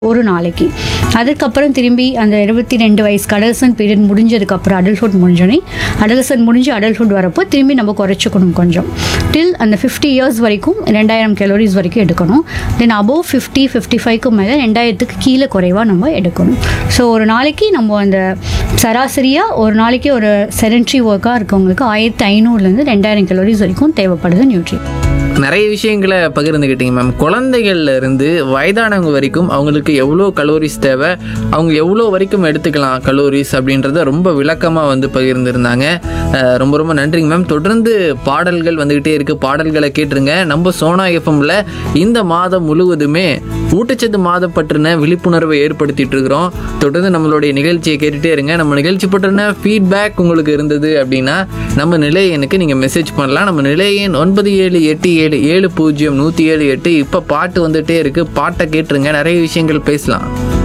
ஒரு நாளைக்கு அதுக்கப்புறம் திரும்பி அந்த இருபத்தி ரெண்டு வயசு கடல்சன் பீரியட் முடிஞ்சதுக்கப்புறம் அடல்ட்ஹுட் முடிஞ்சோடனே அடல்சன் முடிஞ்சு அடல்ட்ஹுட் வரப்போ திரும்பி நம்ம குறைச்சிக்கணும் கொஞ்சம் டில் அந்த ஃபிஃப்டி இயர்ஸ் வரைக்கும் ரெண்டாயிரம் கலோரிஸ் வரைக்கும் எடுக்கணும் தென் அபோவ் ஃபிஃப்டி ஃபிஃப்டி ஃபைவ்க்கு மேலே ரெண்டாயிரத்துக்கு கீழே குறைவாக நம்ம எடுக்கணும் ஸோ ஒரு நாளைக்கு நம்ம அந்த சராசரியாக ஒரு நாளைக்கு ஒரு செடன்ட்ரி ஒர்க்காக இருக்கவங்களுக்கு ஆயிரத்தி ஐநூறுலேருந்து ரெண்டாயிரம் கலோரிஸ் வரைக்கும் தேவைப்படுது நியூட்ரி நிறைய விஷயங்களை பகிர்ந்துக்கிட்டீங்க மேம் குழந்தைகள்ல இருந்து வயதானவங்க வரைக்கும் அவங்களுக்கு எவ்வளோ கலோரிஸ் தேவை அவங்க எவ்வளோ வரைக்கும் எடுத்துக்கலாம் கலோரிஸ் அப்படின்றத ரொம்ப விளக்கமாக வந்து பகிர்ந்துருந்தாங்க அஹ் ரொம்ப ரொம்ப நன்றிங்க மேம் தொடர்ந்து பாடல்கள் வந்துக்கிட்டே இருக்கு பாடல்களை கேட்டுருங்க நம்ம சோனா எஃப்எம்ல இந்த மாதம் முழுவதுமே ஊட்டச்சத்து மாதம் பற்றின விழிப்புணர்வை ஏற்படுத்திட்டு இருக்கிறோம் தொடர்ந்து நம்மளுடைய நிகழ்ச்சியை கேட்டுட்டே இருங்க நம்ம நிகழ்ச்சி பற்றின ஃபீட்பேக் உங்களுக்கு இருந்தது அப்படின்னா நம்ம நிலைய எனக்கு நீங்கள் மெசேஜ் பண்ணலாம் நம்ம நிலைய எண் ஒன்பது ஏழு எட்டு ஏழு ஏழு பூஜ்ஜியம் நூற்றி ஏழு எட்டு இப்போ பாட்டு வந்துட்டே இருக்கு பாட்டை கேட்டுருங்க நிறைய விஷயங்கள் பேசலாம்